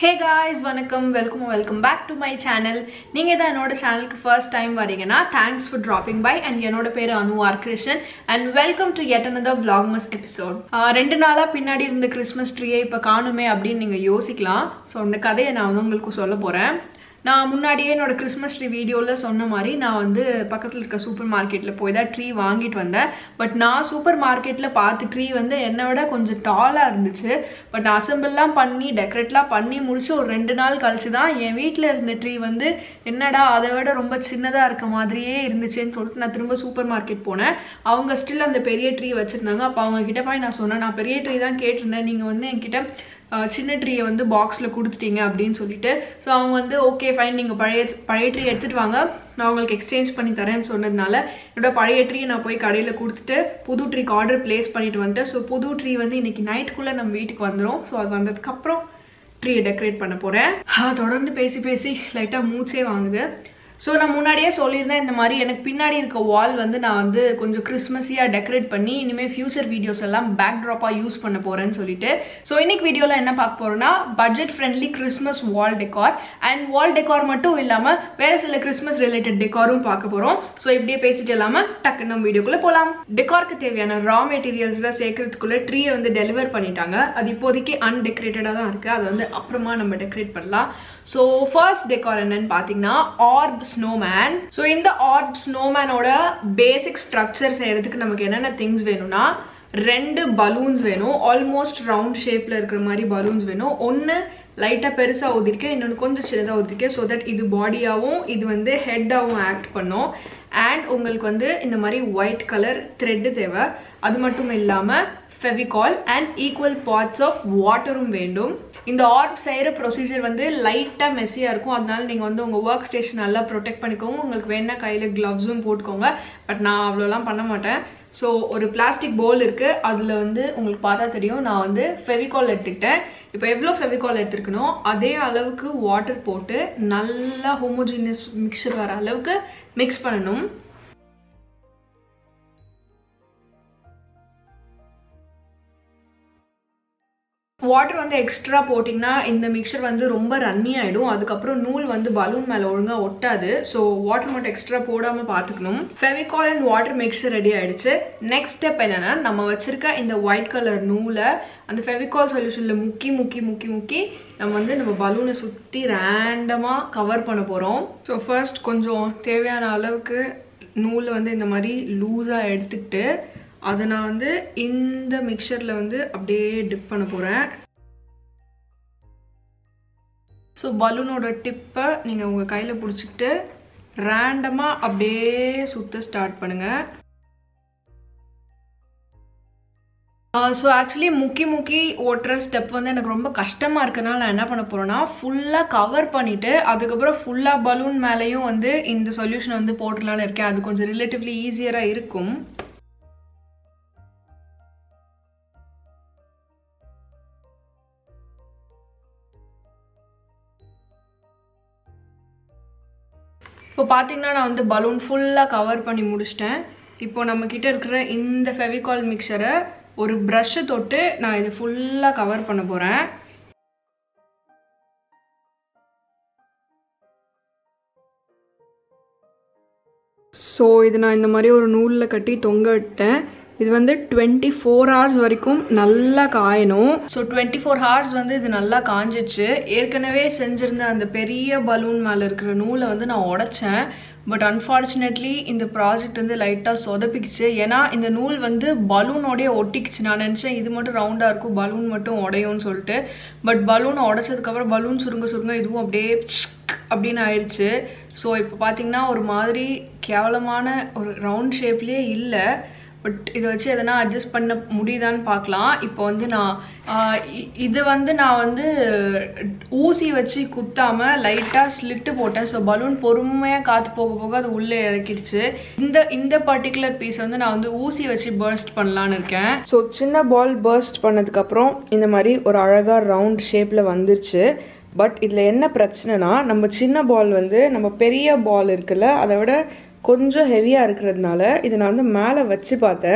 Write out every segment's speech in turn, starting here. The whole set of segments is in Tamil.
ஹே காய்ஸ் வணக்கம் welcome welcome back to my channel நீங்கள் தான் என்னோட சேனலுக்கு ஃபர்ஸ்ட் டைம் வரீங்கன்னா thanks for dropping by and என்னோட பேர் Anu R Krishnan and welcome to yet another vlogmas episode ரெண்டு நாளாக பின்னாடி இருந்த கிறிஸ்மஸ் ட்ரீயை இப்போ காணுமே அப்படின்னு நீங்கள் யோசிக்கலாம் ஸோ அந்த கதையை நான் வந்து உங்களுக்கு சொல்ல போகிறேன் நான் முன்னாடியே என்னோட கிறிஸ்மஸ் ட்ரீ வீடியோவில் சொன்ன மாதிரி நான் வந்து பக்கத்தில் இருக்க சூப்பர் மார்க்கெட்டில் போய் தான் ட்ரீ வாங்கிட்டு வந்தேன் பட் நான் சூப்பர் மார்க்கெட்டில் பார்த்த ட்ரீ வந்து என்னை விட கொஞ்சம் டாலாக இருந்துச்சு பட் அசம்பிள்லாம் பண்ணி டெக்கரேட்லாம் பண்ணி முடிச்சு ஒரு ரெண்டு நாள் கழிச்சு தான் என் வீட்டில் இருந்த ட்ரீ வந்து என்னடா அதை விட ரொம்ப சின்னதாக இருக்க மாதிரியே இருந்துச்சுன்னு சொல்லிட்டு நான் திரும்ப சூப்பர் மார்க்கெட் போனேன் அவங்க ஸ்டில் அந்த பெரிய ட்ரீ வச்சுருந்தாங்க அப்போ அவங்க கிட்ட போய் நான் சொன்னேன் நான் பெரிய ட்ரீ தான் கேட்டிருந்தேன் நீங்கள் வந்து என்கிட்ட அஹ் சின்ன ட்ரீயை வந்து பாக்ஸில் கொடுத்துட்டீங்க அப்படின்னு சொல்லிட்டு ஸோ அவங்க வந்து ஓகே ஃபைன் நீங்கள் பழைய பழைய ட்ரீ எடுத்துகிட்டு வாங்க நான் உங்களுக்கு எக்ஸ்சேஞ்ச் பண்ணி தரேன்னு சொன்னதுனால என்னோட பழைய ட்ரீ நான் போய் கடையில் கொடுத்துட்டு புது ட்ரீக்கு ஆர்டர் ப்ளேஸ் பண்ணிட்டு வந்துட்டேன் ஸோ புது ட்ரீ வந்து இன்னைக்கு நைட்டுக்குள்ளே நம்ம வீட்டுக்கு வந்துடும் ஸோ அது வந்ததுக்கப்புறம் ட்ரீயை டெக்கரேட் பண்ண போகிறேன் தொடர்ந்து பேசி பேசி லைட்டாக மூச்சே வாங்குது ஸோ நான் முன்னாடியே சொல்லியிருந்தேன் இந்த மாதிரி எனக்கு பின்னாடி இருக்க வால் வந்து நான் வந்து கொஞ்சம் கிறிஸ்மஸியாக டெக்கரேட் பண்ணி இனிமேல் ஃபியூச்சர் வீடியோஸ் எல்லாம் பேக் ட்ராப்பாக யூஸ் பண்ண போகிறேன்னு சொல்லிட்டு ஸோ இன்னைக்கு வீடியோவில் என்ன பார்க்க போகிறோம்னா budget friendly Christmas wall decor and wall decor மட்டும் இல்லாமல் வேறு சில கிறிஸ்மஸ் ரிலேட்டட் டெக்காரும் பார்க்க போகிறோம் ஸோ இப்படியே பேசிட்டு இல்லாமல் டக்கு நம்ம வீடியோக்குள்ளே போகலாம் டெக்காருக்கு தேவையான ரா மெட்டீரியல்ஸ்லாம் சேர்க்கறதுக்குள்ளே ட்ரீயை வந்து டெலிவர் பண்ணிட்டாங்க அது இப்போதைக்கு அன்டெக்கரேட்டடாக தான் இருக்குது அதை வந்து அப்புறமா நம்ம டெக்கரேட் பண்ணலாம் ஸோ ஃபர்ஸ்ட் டெக்கார் என்னன்னு பார்த்தீங்கன்னா ஆர்ப் ஸ்னோமேன் ஸோ இந்த ஆர்ப் ஸ்னோமேனோட பேசிக் ஸ்ட்ரக்சர் செய்யறதுக்கு நமக்கு என்னென்ன திங்ஸ் வேணும்னா ரெண்டு பலூன்ஸ் வேணும் ஆல்மோஸ்ட் ரவுண்ட் ஷேப்பில் இருக்கிற மாதிரி பலூன்ஸ் வேணும் ஒன்று லைட்டாக பெருசாக ஊதிருக்கேன் இன்னொன்று கொஞ்சம் சின்னதாக ஊதிருக்கேன் ஸோ தட் இது பாடியாகவும் இது வந்து ஹெட்டாகவும் ஆக்ட் பண்ணும் அண்ட் உங்களுக்கு வந்து இந்த மாதிரி ஒயிட் கலர் த்ரெட்டு தேவை அது மட்டும் இல்லாமல் Fevicol and equal parts of வாட்டரும் வேண்டும் இந்த ஆர்ட் செய்கிற ப்ரொசீஜர் வந்து லைட்டாக மெஸ்ஸியாக இருக்கும் அதனால நீங்கள் வந்து உங்கள் ஒர்க் ஸ்டேஷன் நல்லா ப்ரொடெக்ட் பண்ணிக்கோங்க உங்களுக்கு வேணா கையில் க்ளவ்ஸும் போட்டுக்கோங்க பட் நான் அவ்வளோலாம் பண்ண மாட்டேன் ஸோ ஒரு பிளாஸ்டிக் பவுல் இருக்குது அதில் வந்து உங்களுக்கு பார்த்தா தெரியும் நான் வந்து ஃபெவிகால் எடுத்துக்கிட்டேன் இப்போ எவ்வளோ ஃபெவிகால் எடுத்துருக்கணும் அதே அளவுக்கு வாட்டர் போட்டு நல்லா ஹோமோஜினியஸ் மிக்சர் வர அளவுக்கு மிக்ஸ் பண்ணணும் வாட்டர் வந்து எக்ஸ்ட்ரா போட்டிங்கன்னா இந்த மிக்சர் வந்து ரொம்ப ரன்னி ஆகிடும் அதுக்கப்புறம் நூல் வந்து பலூன் மேலே ஒழுங்காக ஒட்டாது ஸோ வாட்டர் மட்டும் எக்ஸ்ட்ரா போடாமல் பார்த்துக்கணும் Fevicol and water mixture ready ஆகிடுச்சு நெக்ஸ்ட் ஸ்டெப் என்னென்னா நம்ம வச்சுருக்க இந்த ஒயிட் கலர் நூலை அந்த ஃபெவிகால் சொல்யூஷனில் முக்கி முக்கி முக்கி முக்கி நம்ம வந்து நம்ம பலூனை சுற்றி ரேண்டமாக கவர் பண்ண போகிறோம் ஸோ ஃபர்ஸ்ட் கொஞ்சம் தேவையான அளவுக்கு நூலை வந்து இந்த மாதிரி லூஸாக எடுத்துக்கிட்டு அதை நான் வந்து இந்த மிக்சரில் வந்து அப்படியே டிப் பண்ண போகிறேன் ஸோ பலூனோட டிப்பை நீங்கள் உங்கள் கையில் பிடிச்சிக்கிட்டு ரேண்டமாக அப்படியே சுற்ற ஸ்டார்ட் பண்ணுங்கள் ஸோ ஆக்சுவலி முக்கி முக்கி ஓட்டுற ஸ்டெப் வந்து எனக்கு ரொம்ப கஷ்டமாக இருக்கனால நான் என்ன பண்ண போகிறேன்னா ஃபுல்லாக கவர் பண்ணிவிட்டு அதுக்கப்புறம் ஃபுல்லாக பலூன் மேலேயும் வந்து இந்த சொல்யூஷன் வந்து போட்டுடலான்னு இருக்கேன் அது கொஞ்சம் ரிலேட்டிவ்லி ஈஸியராக இருக்கும் இப்போ பார்த்தீங்கன்னா நான் வந்து பலூன் ஃபுல்லாக கவர் பண்ணி முடிச்சிட்டேன் இப்போ நம்மக்கிட்ட இருக்கிற இந்த ஃபெவிகால் மிக்சரை ஒரு ப்ரஷ்ஷை தொட்டு நான் இதை ஃபுல்லாக கவர் பண்ண போகிறேன் ஸோ இது நான் இந்த மாதிரி ஒரு நூலில் கட்டி தொங்க விட்டேன் இது வந்து டுவெண்ட்டி ஃபோர் ஹவர்ஸ் வரைக்கும் நல்லா காயணும் ஸோ டுவெண்ட்டி ஃபோர் ஹவர்ஸ் வந்து இது நல்லா காஞ்சிச்சு ஏற்கனவே செஞ்சுருந்த அந்த பெரிய பலூன் மேலே இருக்கிற நூலை வந்து நான் உடைச்சேன் பட் அன்ஃபார்ச்சுனேட்லி இந்த ப்ராஜெக்ட் வந்து லைட்டாக சொதப்பிக்குச்சு ஏன்னா இந்த நூல் வந்து பலூனோடய ஒட்டிக்குச்சு நான் நினச்சேன் இது மட்டும் ரவுண்டாக இருக்கும் பலூன் மட்டும் உடையும்னு சொல்லிட்டு பட் பலூனை உடைச்சதுக்கப்புறம் பலூன் சுருங்க சுருங்க இதுவும் அப்படியே அப்படின்னு ஆயிடுச்சு ஸோ இப்போ பார்த்தீங்கன்னா ஒரு மாதிரி கேவலமான ஒரு ரவுண்ட் ஷேப்லேயே இல்லை பட் இதை வச்சு எதனா அட்ஜஸ்ட் பண்ண முடியுதான்னு பார்க்கலாம் இப்போ வந்து நான் இது வந்து நான் வந்து ஊசி வச்சு குத்தாமல் லைட்டாக ஸ்லிட்டு போட்டேன் ஸோ பலூன் பொறுமையாக காற்று போக போக அது உள்ளே இறக்கிடுச்சு இந்த இந்த பர்டிகுலர் பீஸ் வந்து நான் வந்து ஊசி வச்சு பர்ஸ்ட் பண்ணலான்னு இருக்கேன் ஸோ சின்ன பால் பர்ஸ்ட் பண்ணதுக்கப்புறம் இந்த மாதிரி ஒரு அழகாக ரவுண்ட் ஷேப்பில் வந்துருச்சு பட் இதில் என்ன பிரச்சனைனா நம்ம சின்ன பால் வந்து நம்ம பெரிய பால் இருக்குல்ல அதை விட கொஞ்சம் ஹெவியாக இருக்கிறதுனால இதை நான் வந்து மேலே வச்சு பார்த்தேன்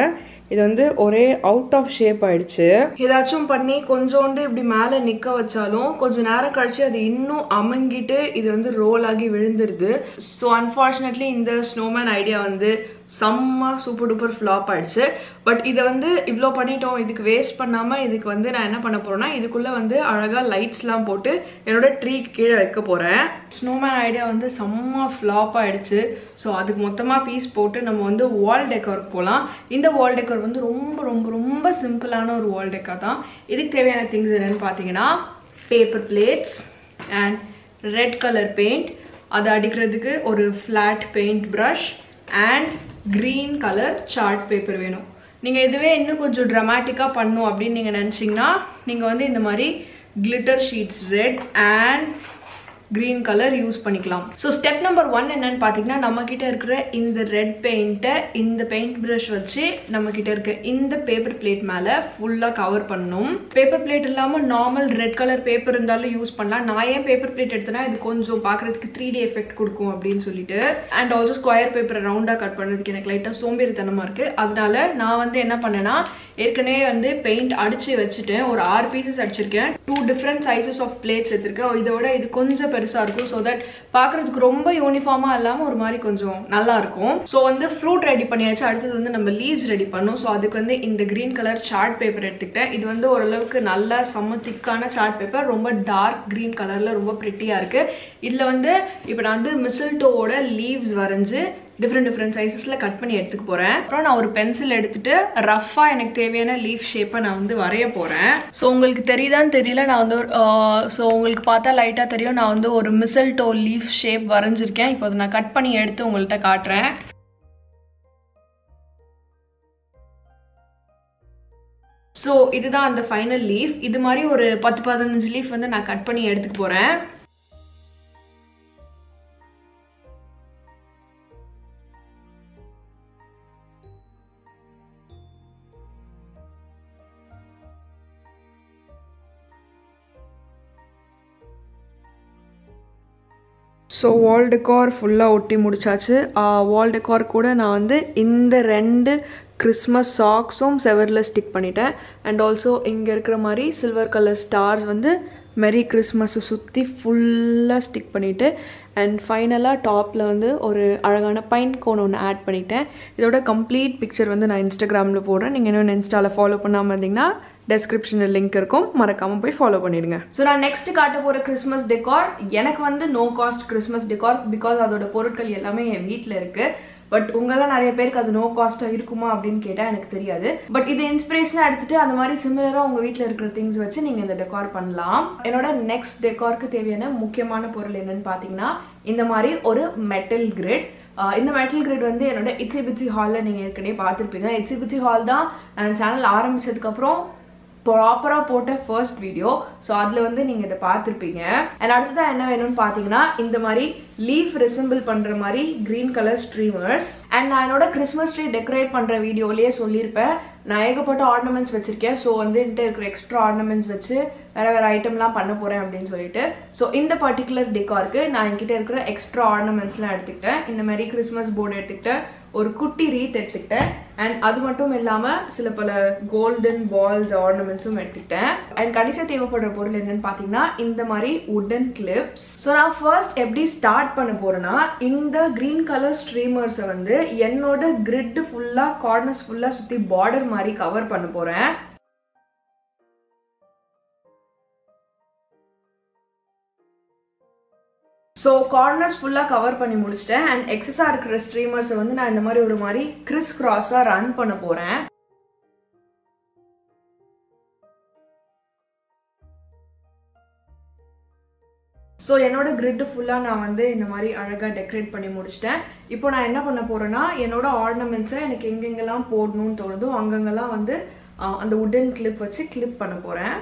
இது வந்து ஒரே அவுட் ஆஃப் ஷேப் ஆயிடுச்சு ஏதாச்சும் பண்ணி கொஞ்சோண்டு இப்படி மேலே நிற்க வச்சாலும் கொஞ்ச நேரம் கழிச்சு அது இன்னும் அமங்கிட்டு இது வந்து ரோல் ஆகி விழுந்துருது ஸோ அன்ஃபார்ச்சுனேட்லி இந்த ஸ்னோமேன் ஐடியா வந்து செம்ம சூப்பர் டூப்பர் ஃப்ளாப் ஆயிடுச்சு பட் இதை வந்து இவ்வளோ பண்ணிட்டோம் இதுக்கு வேஸ்ட் பண்ணாமல் இதுக்கு வந்து நான் என்ன பண்ண போகிறேன்னா இதுக்குள்ளே வந்து அழகாக லைட்ஸ்லாம் போட்டு என்னோட ட்ரீக்கு கீழே வைக்க போகிறேன் ஸ்னோமேன் ஐடியா வந்து செம்ம ஃப்ளாப் ஆயிடுச்சு ஸோ அதுக்கு மொத்தமாக பீஸ் போட்டு நம்ம வந்து வால் டெக்கர் போகலாம் இந்த வால் டெக்கர் வந்து ரொம்ப ரொம்ப ரொம்ப சிம்பிளான ஒரு வால் டெக்கர் தான் இதுக்கு தேவையான திங்ஸ் என்னென்னு பார்த்தீங்கன்னா paper plates and red colour paint அதை அடிக்கிறதுக்கு ஒரு flat paint brush and green colour chart paper வேணும் நீங்கள் இதுவே இன்னும் கொஞ்சம் ட்ரமாட்டிக்காக பண்ணும் அப்படின்னு நீங்கள் நினச்சிங்கன்னா நீங்கள் வந்து இந்த மாதிரி glitter sheets red and green colour use பண்ணிக்கலாம் ஸோ ஸ்டெப் நம்பர் ஒன் என்னன்னு பார்த்தீங்கன்னா நம்ம கிட்ட இருக்கிற இந்த ரெட் பெயிண்ட்டை இந்த பெயிண்ட் ப்ரஷ் வச்சு நம்ம கிட்ட இருக்க இந்த பேப்பர் பிளேட் மேலே ஃபுல்லாக கவர் பண்ணணும் பேப்பர் பிளேட் இல்லாமல் நார்மல் ரெட் கலர் பேப்பர் இருந்தாலும் யூஸ் பண்ணலாம் நான் ஏன் பேப்பர் பிளேட் எடுத்தேன்னா இது கொஞ்சம் பார்க்குறதுக்கு த்ரீ டி எஃபெக்ட் கொடுக்கும் அப்படின்னு சொல்லிட்டு அண்ட் ஆல்சோ ஸ்கொயர் பேப்பரை ரவுண்டாக கட் பண்ணுறதுக்கு எனக்கு லைட்டாக சோம்பேறித்தனமாக இருக்குது அதனால நான் வந்து என்ன பண்ணேன்னா ஏற்கனவே வந்து பெயிண்ட் அடிச்சு வச்சுட்டேன் ஒரு ஆறு பீசஸ் அடிச்சிருக்கேன் two different sizes of plates எடுத்திருக்கேன் இதோட இது கொஞ்சம் பெருசாக இருக்கும் ஸோ தட் பார்க்குறதுக்கு ரொம்ப யூனிஃபார்மாக இல்லாமல் ஒரு மாதிரி கொஞ்சம் நல்லா இருக்கும் ஸோ வந்து ஃப்ரூட் ரெடி பண்ணியாச்சு அடுத்தது வந்து நம்ம லீவ்ஸ் ரெடி பண்ணோம் ஸோ அதுக்கு வந்து இந்த க்ரீன் கலர் சார்ட் பேப்பர் எடுத்துக்கிட்டேன் இது வந்து ஓரளவுக்கு நல்ல செம்ம திக்கான சார்ட் பேப்பர் ரொம்ப டார்க் க்ரீன் கலரில் ரொம்ப ப்ரிட்டியாக இருக்குது இதில் வந்து இப்போ நான் வந்து மிசில்டோவோட லீவ்ஸ் வரைஞ்சு டிஃப்ரெண்ட் டிஃப்ரெண்ட் சைஸஸில் கட் பண்ணி எடுத்துக்க போகிறேன் அப்புறம் நான் ஒரு பென்சில் எடுத்துட்டு ரஃப்பாக எனக்கு தேவையான லீஃப் ஷேப்பை நான் வந்து வரைய போகிறேன் ஸோ உங்களுக்கு தெரியுதான்னு தெரியல நான் வந்து ஒரு ஸோ உங்களுக்கு பார்த்தா லைட்டாக தெரியும் நான் வந்து ஒரு மிசல்டோ லீஃப் ஷேப் வரைஞ்சிருக்கேன் இப்போ அதை நான் கட் பண்ணி எடுத்து உங்கள்கிட்ட காட்டுறேன் ஸோ இதுதான் அந்த ஃபைனல் லீஃப் இது மாதிரி ஒரு பத்து பதினஞ்சு லீஃப் வந்து நான் கட் பண்ணி எடுத்துக்க போகிறேன் ஸோ வால் டெக்கார் ஃபுல்லாக ஒட்டி முடிச்சாச்சு வால் டெக்கார் கூட நான் வந்து இந்த ரெண்டு கிறிஸ்மஸ் சாக்ஸும் செவரில் ஸ்டிக் பண்ணிட்டேன் அண்ட் ஆல்சோ இங்கே இருக்கிற மாதிரி சில்வர் கலர் ஸ்டார்ஸ் வந்து மெரி கிறிஸ்மஸை சுற்றி ஃபுல்லாக ஸ்டிக் பண்ணிவிட்டு அண்ட் ஃபைனலாக டாப்பில் வந்து ஒரு அழகான பைன் கோன் ஒன்று ஆட் பண்ணிட்டேன் இதோட கம்ப்ளீட் பிக்சர் வந்து நான் இன்ஸ்டாகிராமில் போடுறேன் நீங்கள் இன்னும் இன்ஸ்டாவில் ஃபாலோ பண்ணாமல் இருந்தீங்கன்னா டெஸ்கிரிப்ஷனில் லிங்க் இருக்கும் மறக்காமல் போய் ஃபாலோ பண்ணிடுங்க ஸோ நான் நெக்ஸ்ட் காட்ட போகிற கிறிஸ்மஸ் டெக்கார் எனக்கு வந்து no cost Christmas decor because அதோட பொருட்கள் எல்லாமே என் வீட்டில் இருக்குது பட் உங்களாம் நிறைய பேருக்கு அது நோ காஸ்ட்டாக இருக்குமா அப்படின்னு கேட்டால் எனக்கு தெரியாது பட் இது இன்ஸ்பிரேஷனாக எடுத்துட்டு அந்த மாதிரி சிமிலராக உங்கள் வீட்டில் இருக்கிற திங்ஸ் வச்சு நீங்கள் இந்த டெக்கார் பண்ணலாம் என்னோட நெக்ஸ்ட் டெக்காருக்கு தேவையான முக்கியமான பொருள் என்னன்னு பார்த்தீங்கன்னா இந்த மாதிரி ஒரு மெட்டல் கிரிட் இந்த மெட்டல் கிரிட் வந்து என்னோட இட்ஸி பிட்ஸி ஹாலில் நீங்கள் ஏற்கனவே பார்த்துருப்பீங்க இட்ஸி பிட்ஸி ஹால் தான் சேனல் ஆரம்பிச்சதுக்கப்புறம் ப்ராப்பராக போட்ட ஃபர்ஸ்ட் வீடியோ ஸோ அதில் வந்து நீங்கள் இதை பார்த்துருப்பீங்க அண்ட் அடுத்ததான் என்ன வேணும்னு பார்த்தீங்கன்னா இந்த மாதிரி லீஃப் ரிசம்பிள் பண்ணுற மாதிரி க்ரீன் கலர் ஸ்ட்ரீமர்ஸ் அண்ட் நான் என்னோட கிறிஸ்மஸ் ட்ரீ டெக்கரேட் பண்ணுற வீடியோலேயே சொல்லியிருப்பேன் நான் ஏகப்பட்ட ஆர்னமெண்ட்ஸ் வச்சுருக்கேன் ஸோ வந்து என்கிட்ட இருக்கிற எக்ஸ்ட்ரா ஆர்னமெண்ட்ஸ் வச்சு வேறு வேறு ஐட்டம்லாம் பண்ண போகிறேன் அப்படின்னு சொல்லிட்டு ஸோ இந்த பர்டிகுலர் டெக்காருக்கு நான் என்கிட்ட இருக்கிற எக்ஸ்ட்ரா ஆர்னமெண்ட்ஸ்லாம் எடுத்துக்கிட்டேன் இந்த மாதிரி கிறிஸ்மஸ் போர்டு எடுத்துக்கிட்டேன் ஒரு குட்டி ரீத் எடுத்துக்கிட்டேன் அண்ட் அது மட்டும் இல்லாமல் சில பல கோல்டன் பால்ஸ் ஆர்னமெண்ட்ஸும் எடுத்துக்கிட்டேன் அண்ட் கடைசியாக தேவைப்படுற பொருள் என்னன்னு பார்த்தீங்கன்னா இந்த மாதிரி உடன் கிளிப்ஸ் ஸோ நான் ஃபர்ஸ்ட் எப்படி ஸ்டார்ட் பண்ண போகிறேன்னா இந்த க்ரீன் கலர் ஸ்ட்ரீமர்ஸை வந்து என்னோட கிரிட் ஃபுல்லாக கார்னர்ஸ் ஃபுல்லாக சுற்றி பார்டர் மாதிரி கவர் பண்ண போகிறேன் ஸோ கார்னர்ஸ் ஃபுல்லாக கவர் பண்ணி முடிச்சிட்டேன் அண்ட் எக்ஸஸாக இருக்கிற ஸ்ட்ரீமர்ஸை வந்து நான் இந்த மாதிரி ஒரு மாதிரி கிறிஸ் கிராஸாக ரன் பண்ண போகிறேன் ஸோ என்னோட கிரிட்டு ஃபுல்லாக நான் வந்து இந்த மாதிரி அழகாக டெக்கரேட் பண்ணி முடிச்சிட்டேன் இப்போ நான் என்ன பண்ண போகிறேன்னா என்னோட ஆர்னமெண்ட்ஸை எனக்கு எங்கெங்கெல்லாம் போடணும்னு தோணுதோ அங்கங்கெல்லாம் வந்து அந்த உடன் கிளிப் வச்சு கிளிப் பண்ண போகிறேன்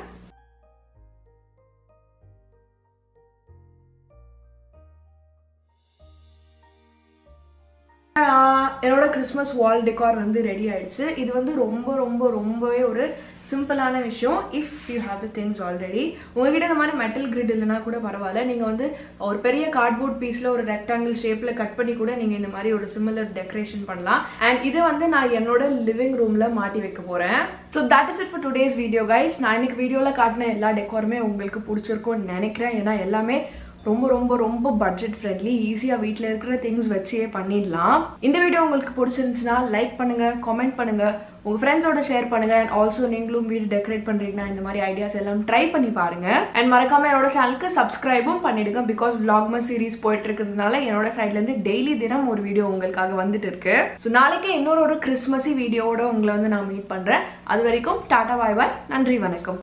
என்னோட கிறிஸ்மஸ் வால் டெக்கார் வந்து ரெடி ஆயிடுச்சு இது வந்து ரொம்ப ரொம்ப ரொம்பவே ஒரு சிம்பிளான விஷயம் if you have the things already உங்ககிட்ட இந்த மாதிரி மெட்டல் கிரிட் இல்லைனா கூட பரவாயில்ல நீங்கள் வந்து ஒரு பெரிய கார்ட்போர்ட் பீஸில் ஒரு ரெக்டாங்கிள் ஷேப்பில் கட் பண்ணி கூட நீங்கள் இந்த மாதிரி ஒரு சிமிலர் டெக்கரேஷன் பண்ணலாம் அண்ட் இது வந்து நான் என்னோட லிவிங் ரூமில் மாட்டி வைக்க போகிறேன் so that is it for today's video guys நான் இன்னைக்கு வீடியோவில் காட்டின எல்லா டெக்கோருமே உங்களுக்கு பிடிச்சிருக்கும்னு நினைக்கிறேன் ஏன்னா எல்லாமே ரொம்ப ரொம்ப ரொம்ப பட்ஜெட் ஃப்ரெண்ட்லி ஈஸியாக வீட்டில் இருக்கிற திங்ஸ் வச்சே பண்ணிடலாம் இந்த வீடியோ உங்களுக்கு பிடிச்சிருந்துச்சுன்னா லைக் பண்ணுங்க கமெண்ட் பண்ணுங்க உங்க ஃப்ரெண்ட்ஸோட ஷேர் பண்ணுங்க அண்ட் ஆல்சோ நீங்களும் வீடு டெக்கரேட் பண்றீங்கன்னா இந்த மாதிரி ஐடியாஸ் எல்லாம் ட்ரை பண்ணி பாருங்க அண்ட் மறக்காம என்னோட சேனலுக்கு சப்ஸ்கிரைபும் பண்ணிடுங்க பிகாஸ் vlogmas சீரிஸ் போயிட்டு இருக்கிறதுனால என்னோட சைட்ல இருந்து டெய்லி தினம் ஒரு வீடியோ உங்களுக்காக வந்துட்டு இருக்கு ஸோ நாளைக்கு இன்னொரு ஒரு கிறிஸ்மஸி வீடியோவோட உங்களை வந்து நான் மீட் பண்றேன் அது வரைக்கும் டாடா பாய் பாய் நன்றி வணக்கம்